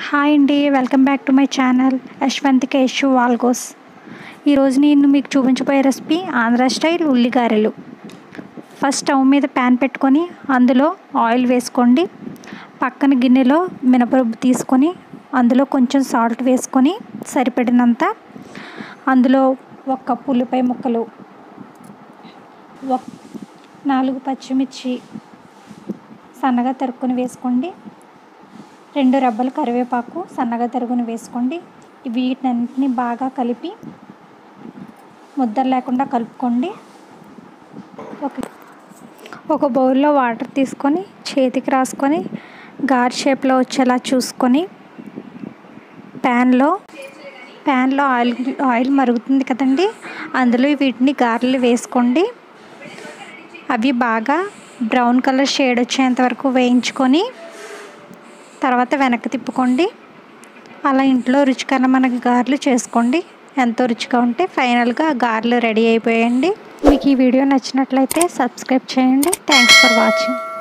hi అండి welcome back to my channel Yashwanth Keshu vlogs ఈరోజు నేను మీకు చూపించబోయే రెసిపీ ఆంధ్ర స్టైల్ ఉల్లిగారెలు ఫస్ట్ స్టవ్ మీద ప్యాన్ పెట్టుకొని అందులో ఆయిల్ వేసుకోండి పక్కన గిన్నెలో మినపరుబ్బు తీసుకొని అందులో కొంచెం సాల్ట్ వేసుకొని సరిపడినంత అందులో ఒక కప్పు ఉల్లిపాయ ముక్కలు ఒక నాలుగు పచ్చిమిర్చి సన్నగా తరుక్కొని వేసుకోండి రెండు రెబ్బలు కరివేపాకు సన్నగా తరుగుని వేసుకోండి వీటన్నిటిని బాగా కలిపి ముద్దలు లేకుండా కలుపుకోండి ఒక ఒక బౌల్లో వాటర్ తీసుకొని చేతికి రాసుకొని గార్ షేప్లో వచ్చేలా చూసుకొని ప్యాన్లో ప్యాన్లో ఆయిల్ ఆయిల్ మరుగుతుంది కదండి అందులో వీటిని గారెలు వేసుకోండి అవి బాగా బ్రౌన్ కలర్ షేడ్ వచ్చేంత వరకు వేయించుకొని తర్వాత వెనక్కి తిప్పుకోండి అలా ఇంట్లో రుచికరమైన గారెలు చేసుకోండి ఎంతో రుచిగా ఉంటే ఫైనల్గా గారెలు రెడీ అయిపోయాయండి మీకు ఈ వీడియో నచ్చినట్లయితే సబ్స్క్రైబ్ చేయండి థ్యాంక్స్ ఫర్ వాచింగ్